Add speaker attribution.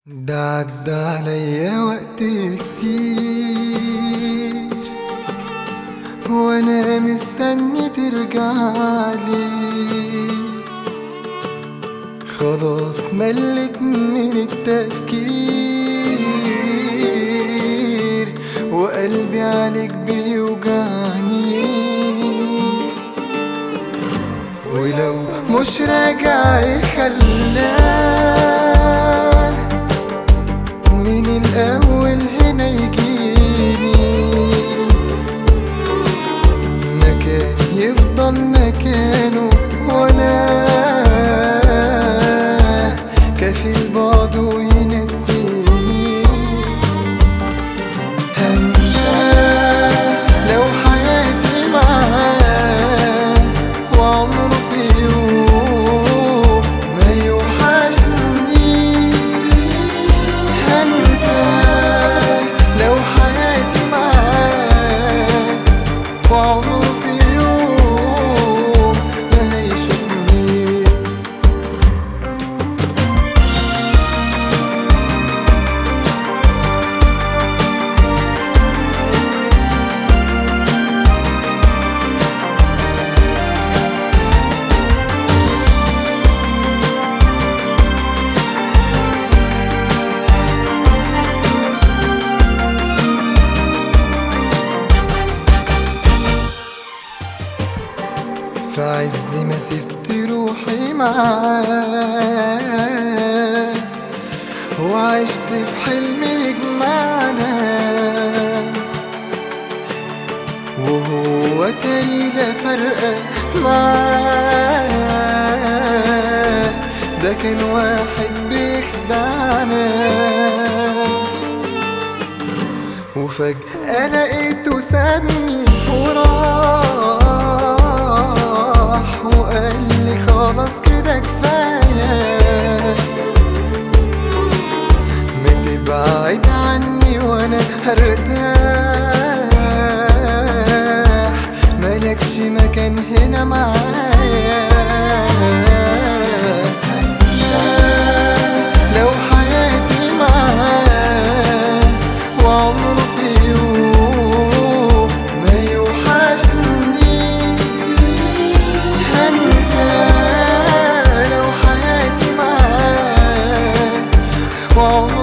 Speaker 1: ده عدى عليا وقت كتير وانا مستني ترجعلي خلاص ملت من التفكير وقلبي عليك بيوجعني ولو مش راجع يخلاه من الأول هنا يجيني مكان يفضل مكانه ولا كفيل بعده ينسيني هنساه لو حياتي معاه وعمره في يوم ما يوحشني هنساه لو حياتي معاه وعمره في يوم ما هيشوفني في عز ما سبت روحي معاه وعشت في حلم يجمعنا وهو تاني لا فرق معاه ده كان واحد بيخدعنا وفجأة لقيته سابني وراح وقال لي خلاص كده كفاية ما تبعد عني وانا هرتاح ملكش مكان هنا معايا لو حياتي معاه وعمره في يوم ما يوحشني هنساه لو حياتي معاه وعمره